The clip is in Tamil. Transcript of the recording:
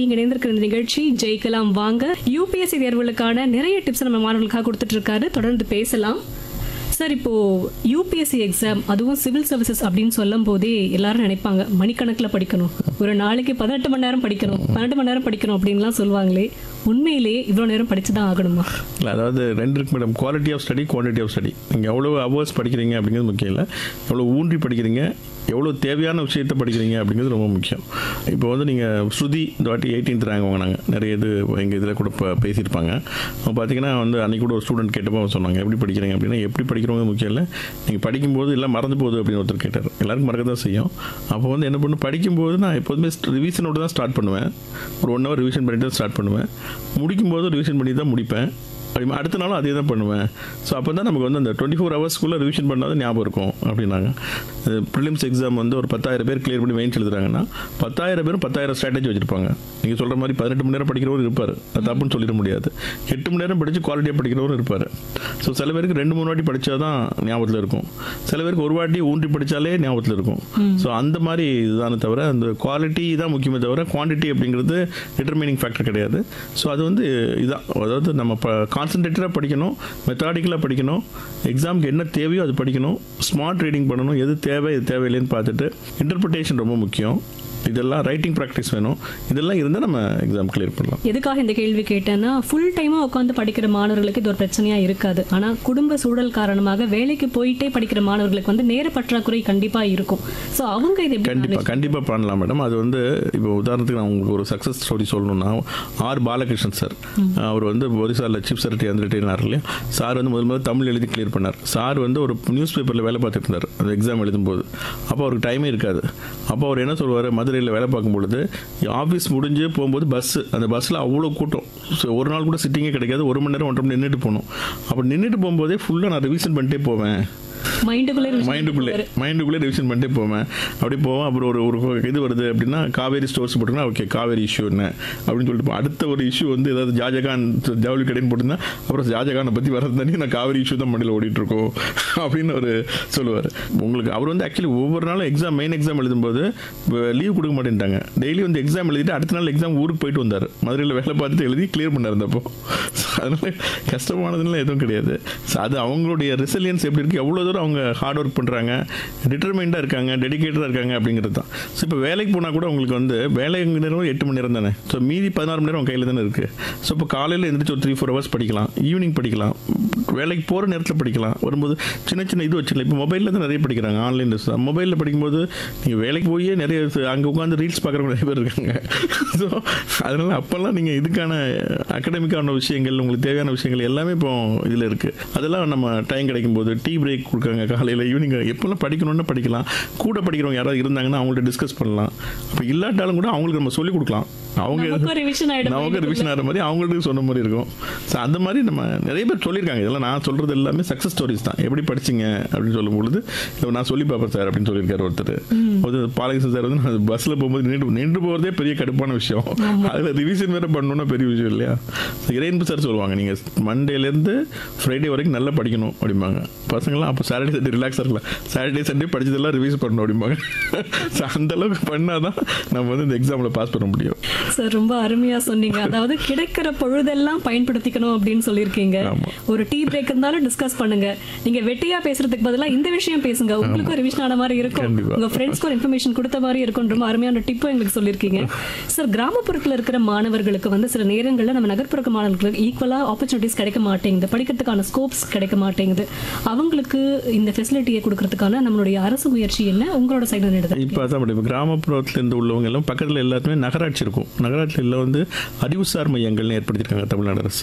நீங்க இணைந்திருக்கிற இந்த நிகழ்ச்சி ஜெயிக்கலாம் வாங்க யூபிஎஸ்சி தேர்வுகளுக்கான நிறைய டிப்ஸ் நம்ம மாணவர்களுக்காக கொடுத்துட்டு இருக்காரு தொடர்ந்து பேசலாம் சார் இப்போ யூபிஎஸ்சி எக்ஸாம் அதுவும் சிவில் சர்வீசஸ் அப்படின்னு சொல்லும் போதே எல்லாரும் நினைப்பாங்க மணிக்கணக்கில் படிக்கணும் ஒரு நாளைக்கு பதினெட்டு மணி நேரம் படிக்கணும் பன்னெண்டு மணி நேரம் படிக்கணும் அப்படின்லாம் சொல்லுவாங்களே உண்மையிலேயே இவ்வளோ நேரம் படிச்சு தான் ஆகணுமா இல்லை அதாவது ரெண்டு இருக்கு madam quality of study quantity of study நீங்கள் எவ்வளோ ஹவர்ஸ் படிக்கிறீங்க அப்படிங்கிறது முக்கியம் இல்லை எவ்வளோ ஊன்றி படிக்கிறீங்க எவ்வளோ தேவையான விஷயத்தை படிக்கிறீங்க அப்படிங்கிறது ரொம்ப முக்கியம் இப்போ வந்து நீங்கள் ஸ்ருதி இந்த வாட்டி எயிட்டீன்த் ரேங்க் வாங்கினாங்க நிறைய இது எங்கள் இதில் கூட இப்போ பேசியிருப்பாங்க அவங்க பார்த்தீங்கன்னா வந்து அன்றைக்கி கூட ஒரு ஸ்டூடெண்ட் கேட்டப்போ அவங்க சொன்னாங்க எப்படி படிக்கிறீங்க அப்படின்னா எப்படி படிக்கிறவங்க முக்கியம் இல்லை நீங்கள் படிக்கும்போது எல்லாம் மறந்து போகுது அப்படின்னு ஒருத்தர் கேட்டார் எல்லாருக்கும் மறக்க தான் செய்யும் அப்போ வந்து என்ன பண்ணு படிக்கும்போது நான் எப்போதுமே ரிவிஷனோட தான் ஸ்டார்ட் பண்ணுவேன் ஒரு ஒன் ஹவர் ரிவிஷன் பண்ணிட்டு தான் ஸ்டார்ட் பண்ணுவேன் முடிக்கும்போது ரிவிஷன் பண்ணி தான் முடிப்பேன் அப்படி அடுத்த நாளும் அதே தான் பண்ணுவேன் ஸோ அப்போ தான் நமக்கு வந்து அந்த டுவெண்ட்டி ஃபோர் ஹவர்ஸ்க்குள்ளே ரிவிஷன் பண்ணாதான் ஞாபகம் இருக்கும் அப்படின்னாங்க ப்ரிலிம்ஸ் எக்ஸாம் வந்து ஒரு பத்தாயிரம் பேர் கிளியர் பண்ணி மெயின்ஸ் எழுதுறாங்கன்னா பத்தாயிரம் பேரும் பத்தாயிரம் ஸ்ட்ராட்டஜி வச்சுருப்பாங்க நீங்கள் சொல்கிற மாதிரி பதினெட்டு மணி நேரம் படிக்கிறவரும் இருப்பார் அது தப்புன்னு சொல்லிட முடியாது எட்டு மணி நேரம் படித்து குவாலிட்டியாக படிக்கிறவரும் இருப்பார் ஸோ சில பேருக்கு ரெண்டு மூணு வாட்டி படித்தா தான் ஞாபகத்தில் இருக்கும் சில பேருக்கு ஒரு வாட்டி ஊன்றி படித்தாலே ஞாபகத்தில் இருக்கும் ஸோ அந்த மாதிரி இதுதானே தவிர அந்த குவாலிட்டி தான் முக்கியமே தவிர குவான்டிட்டி அப்படிங்கிறது டிட்டர்மினிங் ஃபேக்டர் கிடையாது ஸோ அது வந்து இதான் அதாவது நம்ம இப்போ கான்சன்ட்ரேட்டடாக படிக்கணும் மெத்தாடிக்கலாக படிக்கணும் எக்ஸாமுக்கு என்ன தேவையோ அது படிக்கணும் ஸ்மார்ட் ரீடிங் பண்ணணும் எது தேவை எது தேவையில்லைன்னு பார்த்துட்டு இன்டர்பிரிட்டேஷன் ரொம்ப முக்கியம் இதெல்லாம் ரைட்டிங் ப்ராக்டிஸ் வேணும் இதெல்லாம் இருந்தால் நம்ம எக்ஸாம் கிளியர் பண்ணலாம் எதுக்காக இந்த கேள்வி கேட்டேன்னா ஃபுல் டைமாக உட்காந்து படிக்கிற மாணவர்களுக்கு இது ஒரு பிரச்சனையாக இருக்காது ஆனால் குடும்ப சூழல் காரணமாக வேலைக்கு போயிட்டே படிக்கிற மாணவர்களுக்கு வந்து நேர பற்றாக்குறை கண்டிப்பாக இருக்கும் ஸோ அவங்க இது எப்படி கண்டிப்பாக கண்டிப்பாக பண்ணலாம் மேடம் அது வந்து இப்போ உதாரணத்துக்கு நான் உங்களுக்கு ஒரு சக்ஸஸ் ஸ்டோரி சொல்லணும்னா ஆர் பாலகிருஷ்ணன் சார் அவர் வந்து ஒரிசாவில் சீஃப் செக்ரட்டரி வந்துட்டு இருந்தார் இல்லையா சார் வந்து முதல் முதல்ல தமிழ் எழுதி கிளியர் பண்ணார் சார் வந்து ஒரு நியூஸ் பேப்பரில் வேலை பார்த்துட்டு இருந்தார் அந்த எக்ஸாம் எழுதும்போது அப்போ அவருக்கு டைமே இருக்காது அப்போ அவர் என்ன சொல்லுவார் மதுரையில் வேலை பார்க்கும் பொழுது ஆஃபீஸ் முடிஞ்சு போகும்போது பஸ்ஸு அந்த பஸ்ஸில் அவ்வளோ கூட்டம் ஸோ ஒரு நாள் கூட சிட்டிங்கே கிடைக்காது ஒரு மணி நேரம் ஒன்றரை மணி நின்றுட்டு போகணும் அப்போ நின்றுட்டு போகும்போதே ஃபுல்லாக நான் ரிவிஷன் பண்ணிட்டே போவேன் மைண்டுக்குள்ளே மைண்டுக்குள்ளே மைண்டுக்குள்ளே ரிவிஷன் பண்ணிட்டே போவேன் அப்படி போவேன் அப்புறம் ஒரு ஒரு இது வருது அப்படின்னா காவேரி ஸ்டோர்ஸ் போட்டுனா ஓகே காவேரி இஷ்யூ என்ன அப்படின்னு சொல்லிட்டு போ- அடுத்த ஒரு இஷ்யூ வந்து ஏதாவது ஜாஜகான் ஜவுளி கடைன்னு போட்டுருந்தா அப்புறம் ஷாஜகானை பற்றி வரது தண்ணி நான் காவேரி இஷ்யூ தான் மண்டியில் ஓடிட்டு இருக்கோம் அப்படின்னு ஒரு சொல்லுவார் உங்களுக்கு அவர் வந்து ஆக்சுவலி ஒவ்வொரு நாளும் எக்ஸாம் மெயின் எக்ஸாம் எழுதும்போது லீவ் கொடுக்க மாட்டேன்ட்டாங்க டெய்லி வந்து எக்ஸாம் எழுதிட்டு அடுத்த நாள் எக்ஸாம் ஊருக்கு போயிட்டு வந்தார் மதுரையில் வேலை பார்த்துட்டு எழுதி கிளியர் பண்ணார் இருந்தப்போ அதனால கஷ்டமானதுலாம் எதுவும் கிடையாது So, அது அவங்களுடைய ரெசிலியன்ஸ் எப்படி இருக்குது எவ்வளோ தூரம் அவங்க ஹார்ட் ஒர்க் பண்ணுறாங்க டிட்டர்மைண்டாக இருக்காங்க டெடிகேட்டடாக இருக்காங்க அப்படிங்கிறது தான் ஸோ இப்போ வேலைக்கு போனால் கூட உங்களுக்கு வந்து வேலை நேரம் எட்டு மணி நேரம் தானே ஸோ மீதி பதினாறு மணி நேரம் உங்க கையில் தானே இருக்குது ஸோ இப்போ காலையில் எழுந்திரிச்சு ஒரு த்ரீ ஃபோர் ஹவர்ஸ் படிக்கலாம் ஈவினிங் படிக்கலாம் வேலைக்கு போகிற நேரத்தில் படிக்கலாம் வரும்போது சின்ன சின்ன இது வச்சுக்கலாம் இப்போ மொபைலில் தான் நிறைய படிக்கிறாங்க ஆன்லைன் மொபைலில் படிக்கும்போது நீங்கள் வேலைக்கு போயே நிறைய அங்கே உட்காந்து ரீல்ஸ் பார்க்குறவங்க நிறைய பேர் இருக்காங்க ஸோ அதனால் அப்போல்லாம் நீங்கள் இதுக்கான அகடமிக்கான விஷயங்கள் உங்களுக்கு தேவையான விஷயங்கள் எல்லாமே இப்போ இதில் இருக்குது அதெல்லாம் நம்ம டைம் கிடைக்கும் போது டீ பிரேக் கொடுக்குறாங்க காலையில் ஈவினிங் எப்போல்லாம் படிக்கணும்னு படிக்கலாம் கூட படிக்கிறவங்க யாராவது இருந்தாங்கன்னா அவங்கள்ட்ட டிஸ்கஸ் பண்ணலாம் அப்போ இல்லாட்டாலும் கூட அவங்களுக்கு நம்ம சொல்லிக் கொடுக்கலாம் அவங்க நமக்கும் revision ஆயிடும் நமக்கு ரிவிஷன் ஆகிற மாதிரி அவங்களுக்கு சொன்ன மாதிரி இருக்கும் ஸோ அந்த மாதிரி நம்ம நிறைய பேர் சொல்லியிருக்காங்க இதெல்லாம் நான் சொல்கிறது எல்லாமே சக்ஸஸ் ஸ்டோரிஸ் தான் எப்படி படிச்சீங்க அப்படின்னு சொல்லும் பொழுது இப்போ நான் சொல்லி பார்ப்பேன் சார் அப்படின்னு சொல்லியிருக்காரு ஒருத்தர் ஒரு பாலகிருஷ்ணன் சார் வந்து நான் பஸ்ஸில் போகும்போது நின்று நின்று போகிறதே பெரிய கடுப்பான விஷயம் அதில் ரிவிஷன் வேறு பண்ணணும்னா பெரிய விஷயம் இல்லையா இறையன்பு சார் சொல்லுவாங்க நீங்கள் மண்டேலேருந்து ஃப்ரைடே வரைக்கும் நல்லா படிக்கணும் அப்படிம்பாங்க பசங்களாம் அப்போ சாட்டர்டே சண்டே ரிலாக்ஸாக இருக்கலாம் சாட்டர்டே சண்டே படிச்சதெல்லாம் ரிவைஸ் பண்ணணும் அப்படிம்பாங்க ஸோ அந்த அளவுக்கு பண்ணால் தான் நம்ம வந்து இந்த எக்ஸாமில் பாஸ் பண்ண முடியும் சார் ரொம்ப அருமையா சொன்னீங்க அதாவது கிடைக்கிற பொழுதெல்லாம் பயன்படுத்திக்கணும் அப்படின்னு சொல்லியிருக்கீங்க ஆமா. ஒரு டீ பிரேக் இருந்தாலும் டிஸ்கஸ் பண்ணுங்க நீங்க வெட்டியா பேசுறதுக்கு பதிலா இந்த விஷயம் பேசுங்க உங்களுக்கும் ரிவிஷன் ஆன மாதிரி இருக்கும் கண்டிப்பா. உங்க ஃப்ரெண்ட்ஸ்க்கு ஒரு இன்ஃபர்மேஷன் கொடுத்த மாதிரி இருக்கும் ரொம்ப அருமையான டிப்பும் எங்களுக்கு சொல்லியிருக்கீங்க சார் கிராமப்புறத்துல இருக்கிற மாணவர்களுக்கு வந்து சில நேரங்கள்ல நம்ம நகர்ப்புற மாணவர்களுக்கு ஈக்குவலா ஆப்பர்ச்சுனிட்டிஸ் கிடைக்க மாட்டேங்குது படிக்கிறதுக்கான ஸ்கோப்ஸ் கிடைக்க மாட்டேங்குது அவங்களுக்கு இந்த ஃபெசிலிட்டியை கொடுக்கறதுக்கான நம்மளுடைய அரசு முயற்சி என்ன உங்களோட சைடு எடுத்து இப்போ அதான் இப்போ கிராமப்புறத்துலேருந்து உள்ளவங்க எல்லாம் பக்கத்தில் எல்லாத்துமே நகராட்சி இருக்கும் நகராட்சியில் வந்து அறிவுசார் மையங்கள்னு ஏற்படுத்தியிருக்காங்க தமிழ்நாடு அரசு